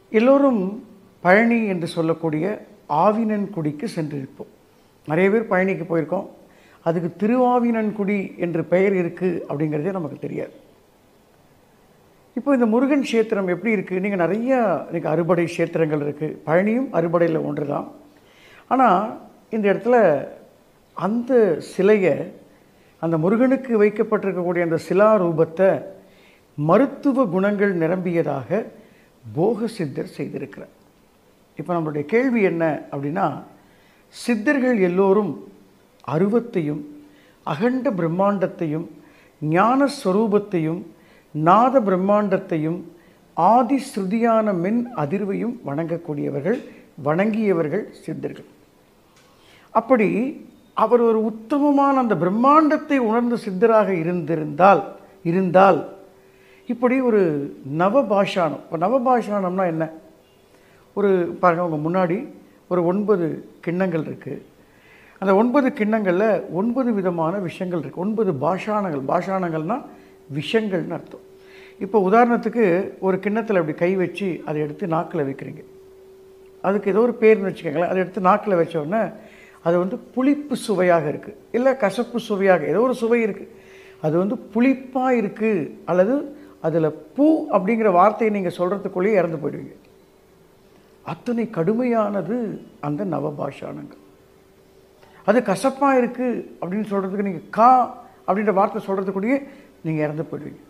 எல்லோரும் பழனி என்று சொல்லக்கூடிய ஆவினன்குடிக்கு சென்றிருப்போம் நிறைய பேர் பழனிக்கு போயிருக்கோம் அதுக்கு திருவாவினன்குடி என்று பெயர் இருக்குது அப்படிங்கிறதே நமக்கு தெரியாது இப்போ இந்த முருகன் கஷேத்திரம் எப்படி இருக்குது நீங்கள் நிறைய இன்னைக்கு அறுபடை கஷேத்திரங்கள் இருக்குது பழனியும் அறுபடையில் ஒன்று தான் ஆனால் இந்த இடத்துல அந்த சிலையை அந்த முருகனுக்கு வைக்கப்பட்டிருக்கக்கூடிய அந்த சிலா ரூபத்தை மருத்துவ குணங்கள் நிரம்பியதாக போக சித்தர் செய்திருக்கிறார் இப்போ நம்மளுடைய கேள்வி என்ன அப்படின்னா சித்தர்கள் எல்லோரும் அருவத்தையும் அகண்ட பிரம்மாண்டத்தையும் ஞான ஸ்வரூபத்தையும் நாத பிரம்மாண்டத்தையும் ஆதி ஸ்ருதியான மென் அதிர்வையும் வணங்கக்கூடியவர்கள் வணங்கியவர்கள் சித்தர்கள் அப்படி அவர் ஒரு உத்தமமான அந்த பிரம்மாண்டத்தை உணர்ந்த சித்தராக இருந்திருந்தால் இருந்தால் இப்படி ஒரு நவபாஷானம் இப்போ நவபாஷானம்னா என்ன ஒரு பாருங்க உங்கள் முன்னாடி ஒரு ஒன்பது கிண்ணங்கள் இருக்குது அந்த ஒன்பது கிண்ணங்களில் ஒன்பது விதமான விஷயங்கள் இருக்குது ஒன்பது பாஷானங்கள் பாஷானங்கள்னால் விஷங்கள்னு அர்த்தம் இப்போ உதாரணத்துக்கு ஒரு கிண்ணத்தில் அப்படி கை வச்சு அதை எடுத்து நாக்கில் வைக்கிறீங்க அதுக்கு ஏதோ ஒரு பேர்னு வச்சுக்கோங்களேன் அதை எடுத்து நாக்கில் வச்ச உடனே அது வந்து புளிப்பு சுவையாக இருக்குது இல்லை கசப்பு சுவையாக ஏதோ ஒரு சுவை இருக்குது அது வந்து புளிப்பாக இருக்குது அல்லது அதில் பூ அப்படிங்கிற வார்த்தையை நீங்கள் சொல்கிறதுக்குள்ளேயே இறந்து போயிடுவீங்க அத்தனை கடுமையானது அந்த நவபாஷானங்கள் அது கசப்பாக இருக்குது அப்படின்னு சொல்கிறதுக்கு நீங்கள் கா அப்படின்ற வார்த்தை சொல்கிறதுக்குள்ளேயே நீங்கள் இறந்து போயிடுவீங்க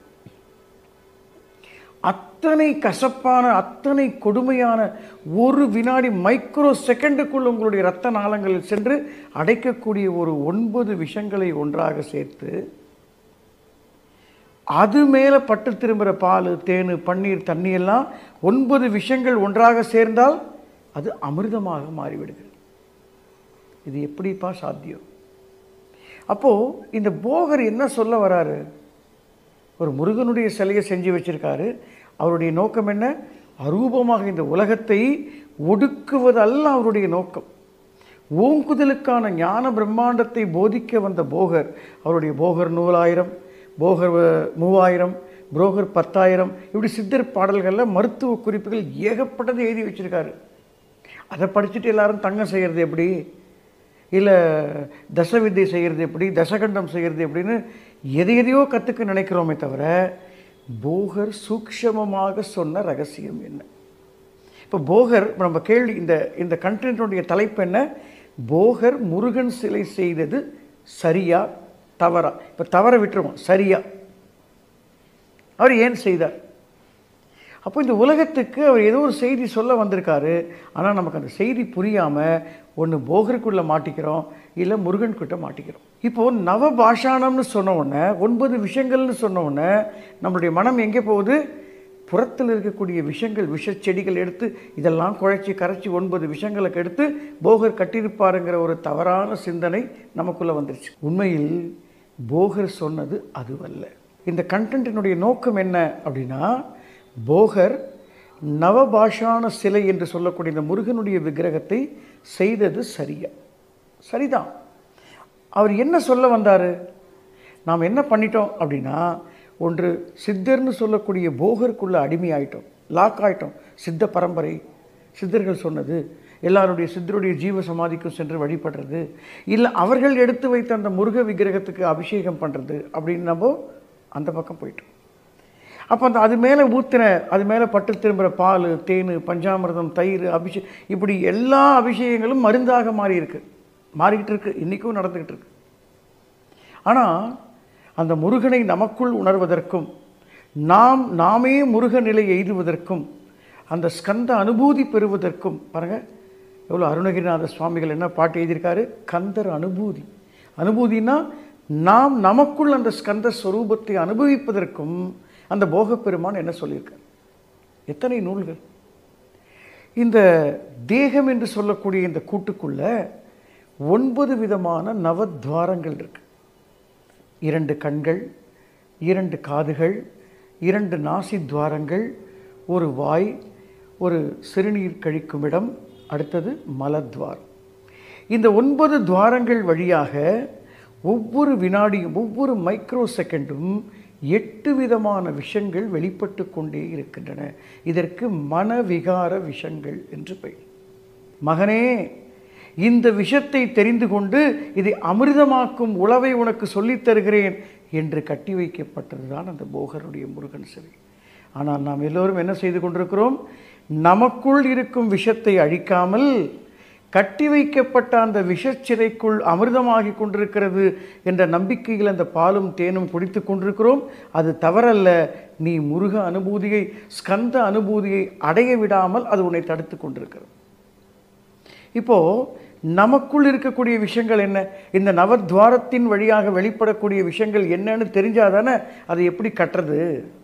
அத்தனை கசப்பான அத்தனை கொடுமையான ஒரு வினாடி மைக்ரோ செகண்டுக்குள் உங்களுடைய இரத்த நாளங்களில் சென்று அடைக்கக்கூடிய ஒரு ஒன்பது விஷங்களை ஒன்றாக சேர்த்து அது மேலே பட்டு திரும்புகிற பால் தேன் பன்னீர் தண்ணி எல்லாம் ஒன்பது விஷயங்கள் ஒன்றாக சேர்ந்தால் அது அமிர்தமாக மாறிவிடுகிறது இது எப்படிப்பா சாத்தியம் அப்போது இந்த போகர் என்ன சொல்ல வராரு ஒரு முருகனுடைய சிலையை செஞ்சு வச்சிருக்காரு அவருடைய நோக்கம் என்ன அரூபமாக இந்த உலகத்தை ஒடுக்குவதல்ல அவருடைய நோக்கம் ஓங்குதலுக்கான ஞான பிரம்மாண்டத்தை போதிக்க வந்த போகர் அவருடைய போகர் நூலாயிரம் போகர் அஹ், மூவாயிரம் புரோகர் பத்தாயிரம் இப்படி சித்தர் பாடல்களில் மருத்துவ குறிப்புகள் ஏகப்பட்டது எழுதி வச்சிருக்காரு அதை படிச்சுட்டு எல்லாரும் தங்கம் செய்கிறது எப்படி இல்லை தசவித்தை செய்கிறது எப்படி தசகண்டம் செய்கிறது எப்படின்னு எதை எதையோ கற்றுக்க நினைக்கிறோமே தவிர போகர் சூக்ஷமமாக சொன்ன ரகசியம் என்ன இப்போ போகர் இப்ப நம்ம கேள்வி இந்த இந்த கண்டென்ட்டுடைய தலைப்பு என்ன போகர் முருகன் சிலை செய்தது சரியா தவறா இப்போ தவற விட்டுருவோம் சரியா அவர் ஏன் செய்தார் அப்போ இந்த உலகத்துக்கு அவர் ஏதோ ஒரு செய்தி சொல்ல வந்திருக்காரு ஆனால் நமக்கு அந்த செய்தி புரியாமல் ஒன்று போகருக்குள்ளே மாட்டிக்கிறோம் இல்லை முருகன்கிட்ட மாட்டிக்கிறோம் இப்போது நவபாஷானம்னு சொன்ன உடனே ஒன்பது விஷயங்கள்னு சொன்ன உடனே நம்மளுடைய மனம் எங்கே போகுது புறத்தில் இருக்கக்கூடிய விஷயங்கள் விஷ செடிகள் எடுத்து இதெல்லாம் குழைச்சி கரைச்சி ஒன்பது விஷயங்களுக்கு எடுத்து போகர் கட்டியிருப்பாருங்கிற ஒரு தவறான சிந்தனை நமக்குள்ளே வந்துருச்சு உண்மையில் போகர் சொன்னது அதுவல்ல இந்த கண்டென்ட்டினுடைய நோக்கம் என்ன அப்படின்னா போகர் நவபாஷான சிலை என்று சொல்லக்கூடிய இந்த முருகனுடைய விக்கிரகத்தை செய்தது சரியா சரிதான் அவர் என்ன சொல்ல வந்தார் நாம் என்ன பண்ணிட்டோம் அப்படின்னா ஒன்று சித்தர்னு சொல்லக்கூடிய போகருக்குள்ள அடிமையாயிட்டோம் லாக் ஆயிட்டோம் சித்த பரம்பரை சித்தர்கள் சொன்னது எல்லாருடைய சித்தருடைய ஜீவ சமாதிக்கும் சென்று வழிபடுறது இல்லை அவர்கள் எடுத்து வைத்த அந்த முருக விக்கிரகத்துக்கு அபிஷேகம் பண்ணுறது அப்படின்னு நம்ம அந்த பக்கம் போயிட்டோம் அப்போ அந்த அது மேலே ஊற்றின அது மேலே பட்டு திரும்புகிற பால் தேன் பஞ்சாமிர்தம் தயிர் அபிஷே இப்படி எல்லா அபிஷேகங்களும் மருந்தாக மாறி இருக்கு மாறிக்கிட்டு இருக்கு இன்றைக்கும் நடந்துக்கிட்டு இருக்கு ஆனால் அந்த முருகனை நமக்குள் உணர்வதற்கும் நாம் நாமே முருக நிலை எய்துவதற்கும் அந்த ஸ்கந்த அனுபூதி பெறுவதற்கும் பாருங்கள் எவ்வளோ அருணகிரிநாத சுவாமிகள் என்ன பாட்டு எழுதியிருக்காரு கந்தர் அனுபூதி அனுபூதினா நாம் நமக்குள் அந்த ஸ்கந்த ஸ்வரூபத்தை அனுபவிப்பதற்கும் அந்த போகப்பெருமான் என்ன சொல்லியிருக்கார் எத்தனை நூல்கள் இந்த தேகம் என்று சொல்லக்கூடிய இந்த கூட்டுக்குள்ள ஒன்பது விதமான நவத்வாரங்கள் இருக்கு இரண்டு கண்கள் இரண்டு காதுகள் இரண்டு நாசி துவாரங்கள் ஒரு வாய் ஒரு சிறுநீர் கழிக்கும் இடம் அடுத்தது மலத்வார் இந்த ஒன்பது துவாரங்கள் வழியாக ஒவ்வொரு வினாடியும் ஒவ்வொரு மைக்ரோ செகண்டும் எட்டு விதமான விஷங்கள் வெளிப்பட்டு கொண்டே இருக்கின்றன இதற்கு மனவிகார விஷங்கள் என்று பெயர் மகனே இந்த விஷத்தை தெரிந்து கொண்டு இதை அமிர்தமாக்கும் உளவை உனக்கு சொல்லித் தருகிறேன் என்று கட்டி வைக்கப்பட்டது தான் அந்த போகருடைய முருகன் சிலை ஆனால் நாம் எல்லோரும் என்ன செய்து கொண்டிருக்கிறோம் நமக்குள் இருக்கும் விஷத்தை அழிக்காமல் கட்டி வைக்கப்பட்ட அந்த விஷச்சிறைக்குள் அமிர்தமாகி கொண்டிருக்கிறது என்ற நம்பிக்கையில் அந்த பாலும் தேனும் குடித்து கொண்டிருக்கிறோம் அது தவறல்ல நீ முருக அனுபூதியை ஸ்கந்த அனுபூதியை அடைய விடாமல் அது உன்னை தடுத்து கொண்டிருக்கிறது இப்போ நமக்குள் இருக்கக்கூடிய விஷயங்கள் என்ன இந்த நவத்வாரத்தின் வழியாக வெளிப்படக்கூடிய விஷயங்கள் என்னன்னு தெரிஞ்சாதானே அதை எப்படி கட்டுறது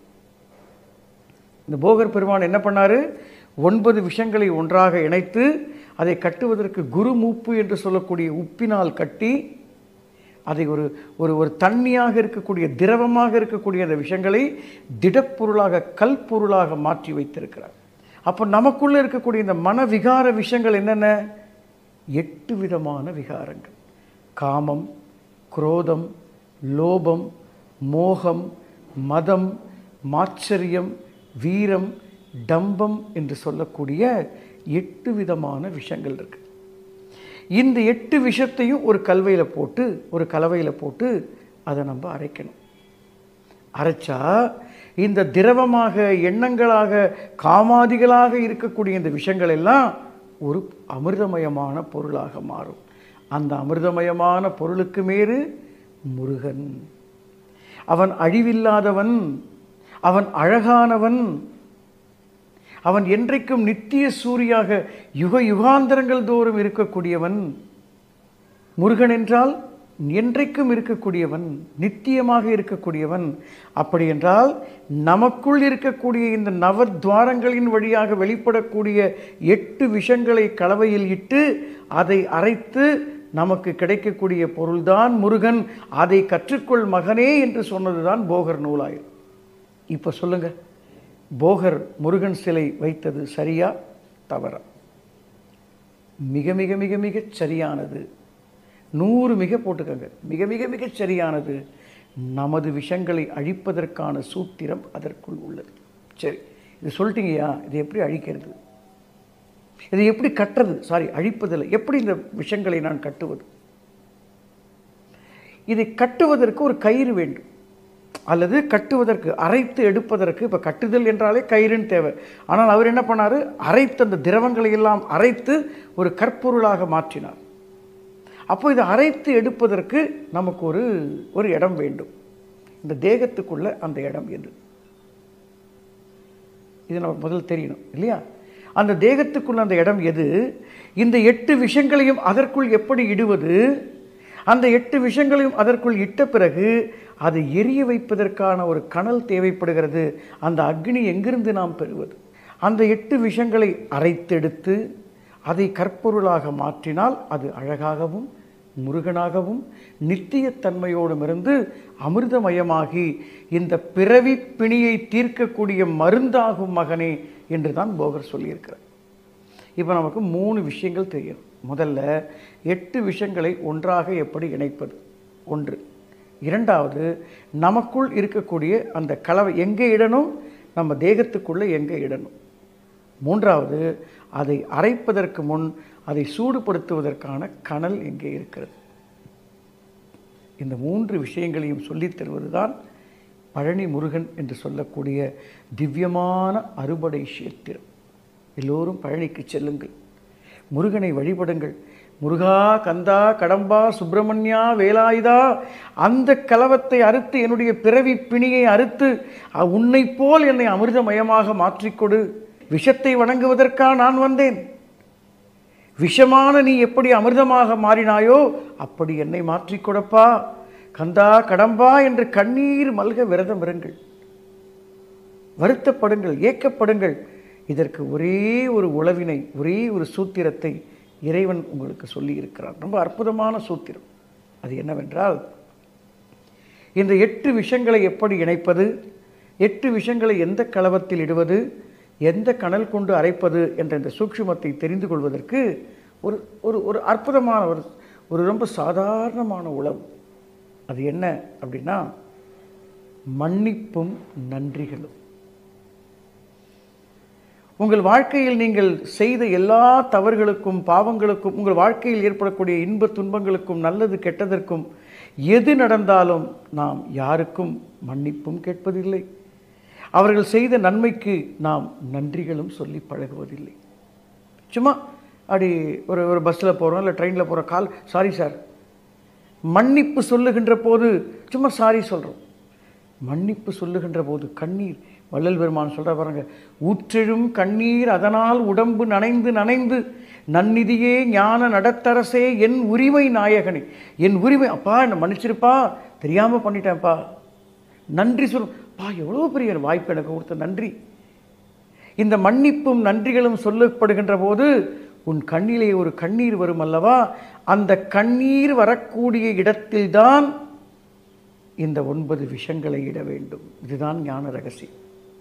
இந்த போகர் பெருமான் என்ன பண்ணாரு ஒன்பது விஷயங்களை ஒன்றாக இணைத்து அதை கட்டுவதற்கு குரு மூப்பு என்று சொல்லக்கூடிய உப்பினால் கட்டி அதை ஒரு ஒரு ஒரு தண்ணியாக இருக்கக்கூடிய திரவமாக இருக்கக்கூடிய அந்த விஷயங்களை திடப்பொருளாக கல் பொருளாக மாற்றி வைத்திருக்கிறார் அப்போ நமக்குள்ளே இருக்கக்கூடிய இந்த மன விகார விஷயங்கள் என்னென்ன எட்டு விதமான விகாரங்கள் காமம் குரோதம் லோபம் மோகம் மதம் மாச்சரியம் வீரம் டம்பம் என்று சொல்லக்கூடிய எட்டு விதமான விஷயங்கள் இருக்கு இந்த எட்டு விஷயத்தையும் ஒரு கல்வையில் போட்டு ஒரு கலவையில் போட்டு அதை நம்ம அரைக்கணும் அரைச்சா இந்த திரவமாக எண்ணங்களாக காமாதிகளாக இருக்கக்கூடிய இந்த விஷயங்கள் எல்லாம் ஒரு அமிர்தமயமான பொருளாக மாறும் அந்த அமிர்தமயமான பொருளுக்கு மேறு முருகன் அவன் அழிவில்லாதவன் அவன் அழகானவன் அவன் என்றைக்கும் நித்திய சூரியாக யுக யுகாந்தரங்கள் தோறும் இருக்கக்கூடியவன் முருகன் என்றால் என்றைக்கும் இருக்கக்கூடியவன் நித்தியமாக இருக்கக்கூடியவன் அப்படி என்றால் நமக்குள் இருக்கக்கூடிய இந்த நவத்வாரங்களின் வழியாக வெளிப்படக்கூடிய எட்டு விஷங்களை கலவையில் இட்டு அதை அரைத்து நமக்கு கிடைக்கக்கூடிய பொருள்தான் முருகன் அதை கற்றுக்கொள் மகனே என்று சொன்னதுதான் போகர் நூலாயிரம் இப்போ சொல்லுங்க போகர் முருகன் சிலை வைத்தது சரியா தவறா மிக மிக மிக மிக சரியானது நூறு மிக போட்டுக்கங்க மிக மிக மிக சரியானது நமது விஷங்களை அழிப்பதற்கான சூத்திரம் அதற்குள் உள்ளது சரி இது சொல்லிட்டீங்கயா இதை எப்படி அழிக்கிறது இதை எப்படி கட்டுறது சாரி அழிப்பதில்லை எப்படி இந்த விஷயங்களை நான் கட்டுவது இதை கட்டுவதற்கு ஒரு கயிறு வேண்டும் அல்லது கட்டுவதற்கு அரைத்து எடுப்பதற்கு இப்போ கட்டுதல் என்றாலே கயிறுன்னு தேவை ஆனால் அவர் என்ன பண்ணார் அரைத்து அந்த திரவங்களை எல்லாம் அரைத்து ஒரு கற்பொருளாக மாற்றினார் அப்போ இதை அரைத்து எடுப்பதற்கு நமக்கு ஒரு ஒரு இடம் வேண்டும் இந்த தேகத்துக்குள்ள அந்த இடம் எது இது நமக்கு முதல் தெரியணும் இல்லையா அந்த தேகத்துக்குள்ள அந்த இடம் எது இந்த எட்டு விஷயங்களையும் அதற்குள் எப்படி இடுவது அந்த எட்டு விஷயங்களையும் அதற்குள் இட்ட பிறகு அதை எரிய வைப்பதற்கான ஒரு கனல் தேவைப்படுகிறது அந்த அக்னி எங்கிருந்து நாம் பெறுவது அந்த எட்டு விஷயங்களை அரைத்தெடுத்து அதை கற்பொருளாக மாற்றினால் அது அழகாகவும் முருகனாகவும் நித்தியத்தன்மையோடும் இருந்து அமிர்தமயமாகி இந்த பிறவி பிணியை தீர்க்கக்கூடிய மருந்தாகும் மகனே என்று தான் போகர் சொல்லியிருக்கிறார் இப்போ நமக்கு மூணு விஷயங்கள் தெரியும் முதல்ல எட்டு விஷயங்களை ஒன்றாக எப்படி இணைப்பது ஒன்று இரண்டாவது நமக்குள் இருக்கக்கூடிய அந்த கலவை எங்கே இடணும் நம்ம தேகத்துக்குள்ளே எங்கே இடணும் மூன்றாவது அதை அரைப்பதற்கு முன் அதை சூடுபடுத்துவதற்கான கனல் எங்கே இருக்கிறது இந்த மூன்று விஷயங்களையும் சொல்லித் தருவதுதான் பழனி முருகன் என்று சொல்லக்கூடிய திவ்யமான அறுபடை சேத்திரம் எல்லோரும் பழனிக்கு செல்லுங்கள் முருகனை வழிபடுங்கள் முருகா கந்தா கடம்பா சுப்பிரமணியா வேலாயுதா அந்த கலவத்தை அறுத்து என்னுடைய பிறவி பிணியை அறுத்து அ- உன்னைப் போல் என்னை அமிர்தமயமாக மாற்றிக்கொடு விஷத்தை வணங்குவதற்கா நான் வந்தேன் விஷமான நீ எப்படி அமிர்தமாக மாறினாயோ அப்படி என்னை மாற்றிக் கொடுப்பா கந்தா கடம்பா என்று கண்ணீர் மல்க விரதம் இருங்கள் வருத்தப்படுங்கள் ஏக்கப்படுங்கள் இதற்கு ஒரே ஒரு உளவினை ஒரே ஒரு சூத்திரத்தை இறைவன் உங்களுக்கு சொல்லி இருக்கிறார் ரொம்ப அற்புதமான சூத்திரம் அது என்னவென்றால் இந்த எட்டு விஷயங்களை எப்படி இணைப்பது எட்டு விஷயங்களை எந்த கலவத்தில் இடுவது எந்த கனல் கொண்டு அரைப்பது என்ற இந்த சூக்ஷ்மத்தை தெரிந்து கொள்வதற்கு ஒரு ஒரு ஒரு அற்புதமான ஒரு ஒரு ரொம்ப சாதாரணமான உளவு அது என்ன அப்படின்னா மன்னிப்பும் நன்றிகளும் உங்கள் வாழ்க்கையில் நீங்கள் செய்த எல்லா தவறுகளுக்கும் பாவங்களுக்கும் உங்கள் வாழ்க்கையில் ஏற்படக்கூடிய இன்ப துன்பங்களுக்கும் நல்லது கெட்டதற்கும் எது நடந்தாலும் நாம் யாருக்கும் மன்னிப்பும் கேட்பதில்லை அவர்கள் செய்த நன்மைக்கு நாம் நன்றிகளும் சொல்லி பழகுவதில்லை சும்மா அப்படி ஒரு ஒரு பஸ்ஸில் போகிறோம் இல்லை ட்ரெயினில் போகிற கால் சாரி சார் மன்னிப்பு சொல்லுகின்ற போது சும்மா சாரி சொல்கிறோம் மன்னிப்பு சொல்லுகின்ற போது கண்ணீர் வள்ளல் பெருமான் சொல்கிற பாருங்க ஊற்றெழும் கண்ணீர் அதனால் உடம்பு நனைந்து நனைந்து நன்னிதியே ஞான நடத்தரசே என் உரிமை நாயகனே என் உரிமை அப்பா என்னை மன்னிச்சிருப்பா தெரியாமல் பண்ணிட்டேன்ப்பா நன்றி சொல் பா எவ்வளோ பெரிய வாய்ப்பு எனக்கு கொடுத்த நன்றி இந்த மன்னிப்பும் நன்றிகளும் சொல்லப்படுகின்ற போது உன் கண்ணிலே ஒரு கண்ணீர் வரும் அல்லவா அந்த கண்ணீர் வரக்கூடிய இடத்தில்தான் இந்த ஒன்பது விஷங்களை இட வேண்டும் இதுதான் ஞான ரகசியம்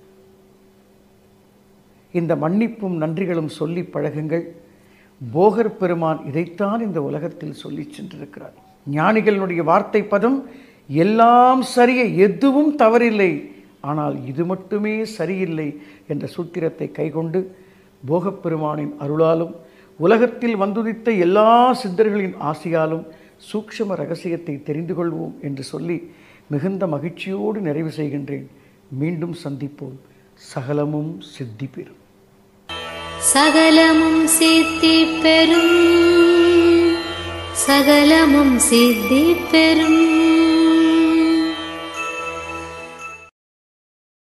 இந்த மன்னிப்பும் நன்றிகளும் சொல்லி பழகுங்கள் போகர் பெருமான் இதைத்தான் இந்த உலகத்தில் சொல்லி சென்றிருக்கிறார் ஞானிகளுடைய வார்த்தை பதம் எல்லாம் சரியே எதுவும் தவறில்லை ஆனால் இது மட்டுமே சரியில்லை என்ற சூத்திரத்தை கைக்கொண்டு போகப்பெருமானின் அருளாலும் உலகத்தில் வந்துதித்த எல்லா சித்தர்களின் ஆசையாலும் சூக்ஷ்ம ரகசியத்தை தெரிந்து கொள்வோம் என்று சொல்லி மிகுந்த மகிழ்ச்சியோடு நிறைவு செய்கின்றேன் மீண்டும் சந்திப்போம் சகலமும் சித்தி பெறும் சகலமும் சித்தி பெறும் சகலமும் சித்தி பெறும்